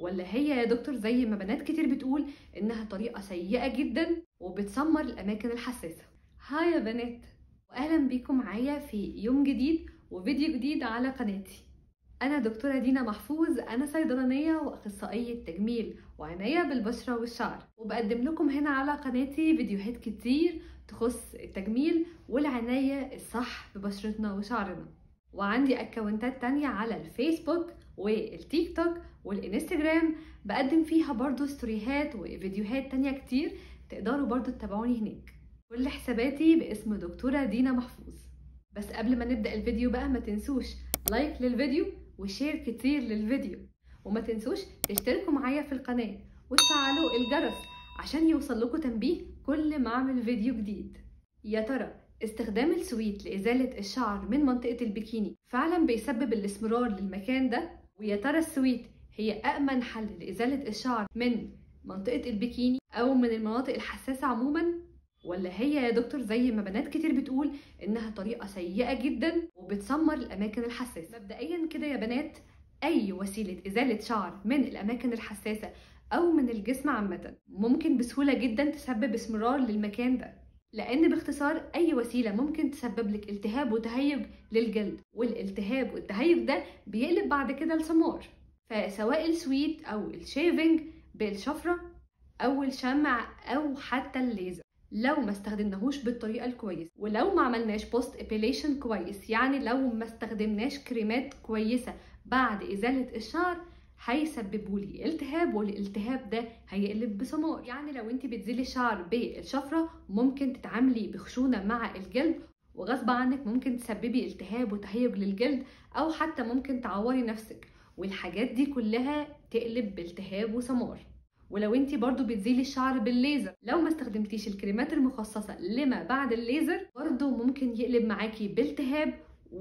ولا هي يا دكتور زي ما بنات كتير بتقول إنها طريقة سيئة جدا وبتسمر الأماكن الحساسة هاي يا بنات وأهلا بيكم معايا في يوم جديد وفيديو جديد على قناتي أنا دكتورة دينا محفوظ أنا صيدلانية وأخصائية تجميل وعناية بالبشرة والشعر وبقدم لكم هنا على قناتي فيديوهات كتير تخص التجميل والعناية الصح ببشرتنا وشعرنا وعندي أكونتات تانية على الفيسبوك والتيك توك والإنستجرام بقدم فيها برضو ستوريهات وفيديوهات تانية كتير تقدروا برضو تتابعوني هناك كل حساباتي باسم دكتورة دينا محفوظ بس قبل ما نبدأ الفيديو بقى ما تنسوش لايك للفيديو وشير كتير للفيديو وما تنسوش تشتركوا معايا في القناة وتفعلوا الجرس عشان يوصل لكم تنبيه كل ما اعمل فيديو جديد يا ترى استخدام السويت لإزالة الشعر من منطقة البكيني فعلا بيسبب الاسمرار للمكان ده ويا ترى السويت هي أأمن حل لإزالة الشعر من منطقة البكيني أو من المناطق الحساسة عموما ولا هي يا دكتور زي ما بنات كتير بتقول إنها طريقة سيئة جدا وبتسمر الأماكن الحساسة مبدئيا كده يا بنات أي وسيلة إزالة شعر من الأماكن الحساسة أو من الجسم عامة ممكن بسهولة جدا تسبب اسمرار للمكان ده لأن باختصار أي وسيلة ممكن تسبب لك التهاب وتهيج للجلد والالتهاب والتهيج ده بيقلب بعد كده لسمار فسواء السويت أو الشيفنج بالشفرة أو الشمع أو حتى الليزر لو ما استخدمناهوش بالطريقه الكويسه ولو ما عملناش بوست ابيليشن كويس يعني لو ما استخدمناش كريمات كويسه بعد ازاله الشعر هيسببوا لي التهاب والالتهاب ده هيقلب بسمار يعني لو انت بتزيلي الشعر بالشفره ممكن تتعاملي بخشونه مع الجلد وغصب عنك ممكن تسببي التهاب وتهيج للجلد او حتى ممكن تعوري نفسك والحاجات دي كلها تقلب بالتهاب وسمار ولو انت برضو بتزيلي الشعر بالليزر لو ما استخدمتيش الكريمات المخصصة لما بعد الليزر برضو ممكن يقلب معاكي بالتهاب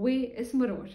واسمرار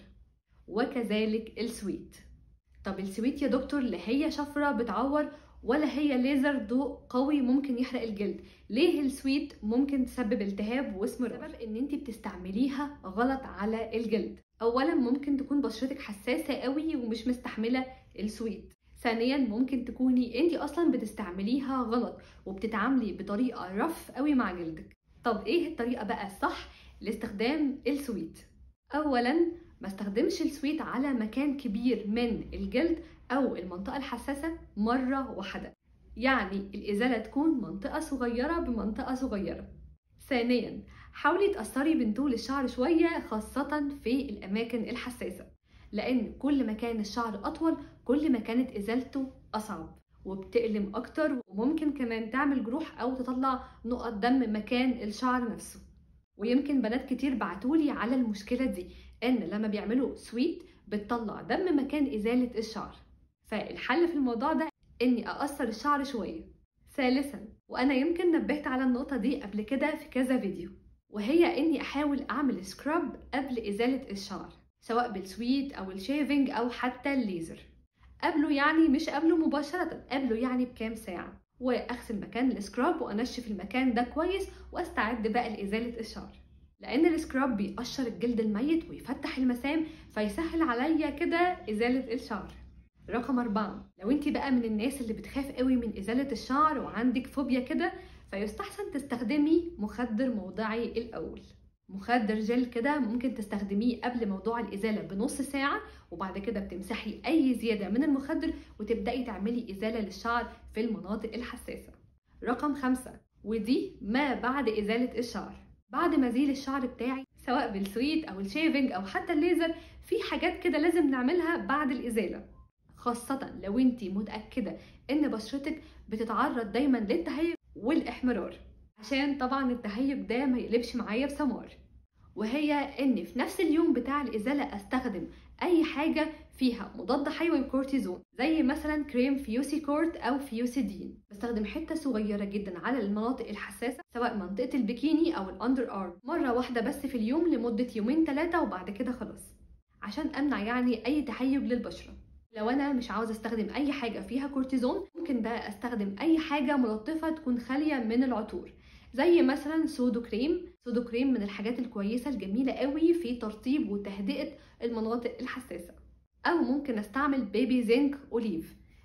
وكذلك السويت طب السويت يا دكتور لا هي شفرة بتعور ولا هي ليزر ضوء قوي ممكن يحرق الجلد ليه السويت ممكن تسبب التهاب واسمرار سبب ان انت بتستعمليها غلط على الجلد اولا ممكن تكون بشرتك حساسة قوي ومش مستحملة السويت ثانيا ممكن تكوني انت اصلا بتستعمليها غلط وبتتعاملي بطريقه رف قوي مع جلدك طب ايه الطريقه بقى الصح لاستخدام السويت اولا ما استخدمش السويت على مكان كبير من الجلد او المنطقه الحساسه مره واحده يعني الازاله تكون منطقه صغيره بمنطقه صغيره ثانيا حاولي تأثري بين طول الشعر شوية خاصة في الأماكن الحساسة لأن كل ما كان الشعر أطول كل ما كانت إزالته أصعب وبتألم أكتر وممكن كمان تعمل جروح أو تطلع نقط دم مكان الشعر نفسه ويمكن بنات كتير بعتولي على المشكلة دي إن لما بيعملوا سويت بتطلع دم مكان إزالة الشعر فالحل في الموضوع ده إني أقصر الشعر شوية ثالثا وأنا يمكن نبهت على النقطة دي قبل كده في كذا فيديو وهي إني أحاول أعمل سكراب قبل إزالة الشعر سواء بالسويت او الشيفنج او حتى الليزر قبله يعني مش قبله مباشرة قبله يعني بكام ساعة واغسل مكان السكراب وانشف المكان ده كويس واستعد بقى لازالة الشعر لان السكراب بيقشر الجلد الميت ويفتح المسام فيسهل عليا كده ازالة الشعر رقم أربعة لو انت بقى من الناس اللي بتخاف قوي من إزالة الشعر وعندك فوبيا كده فيستحسن تستخدمي مخدر موضعي الأول مخدر جل كده ممكن تستخدميه قبل موضوع الإزالة بنص ساعة وبعد كده بتمسحي أي زيادة من المخدر وتبدأي تعملي إزالة للشعر في المناطق الحساسة رقم خمسة ودي ما بعد إزالة الشعر بعد ما أزيل الشعر بتاعي سواء بالسويت أو الشيفنج أو حتى الليزر في حاجات كده لازم نعملها بعد الإزالة خاصة لو انتي متأكدة ان بشرتك بتتعرض دايما للتهيج والإحمرار عشان طبعا التهيج ده ما يقلبش معايا بسمار وهي ان في نفس اليوم بتاع الازاله استخدم اي حاجه فيها مضاد حيوي كورتيزون زي مثلا كريم فيوسي كورت او فيوسيدين بستخدم حته صغيره جدا على المناطق الحساسه سواء منطقه البكيني او الاندر ارم مره واحده بس في اليوم لمده يومين ثلاثه وبعد كده خلاص عشان امنع يعني اي تهيج للبشره لو انا مش عاوزه استخدم اي حاجه فيها كورتيزون ممكن بقى استخدم اي حاجه ملطفه تكون خاليه من العطور زي مثلا سودو كريم سودو كريم من الحاجات الكويسه الجميله قوي في ترطيب وتهدئه المناطق الحساسه او ممكن استعمل بيبي زنك اوليف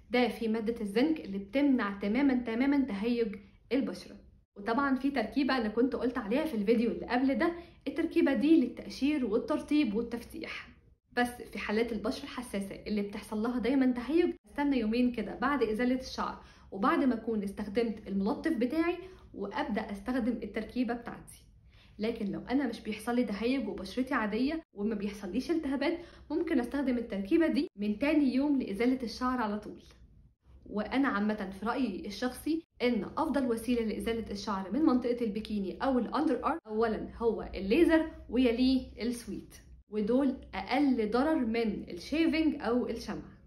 ده في مادة الزنك اللي بتمنع تماما تماما تهيج البشرة وطبعا في تركيبة أنا كنت قلت عليها في الفيديو اللي قبل ده التركيبة دي للتقشير والترطيب والتفتيح بس في حالات البشرة الحساسة اللي بتحصل لها دايما تهيج استنى يومين كده بعد إزالة الشعر وبعد ما أكون استخدمت الملطف بتاعي وأبدأ أستخدم التركيبة بتاعتي لكن لو انا مش بيحصل لي تهيج وبشرتي عاديه وما بيحصليش التهابات ممكن استخدم التركيبه دي من تاني يوم لازاله الشعر على طول وانا عامه في رايي الشخصي ان افضل وسيله لازاله الشعر من منطقه البكيني او الاندر ارم اولا هو الليزر ويليه السويت ودول اقل ضرر من الشيفنج او الشمع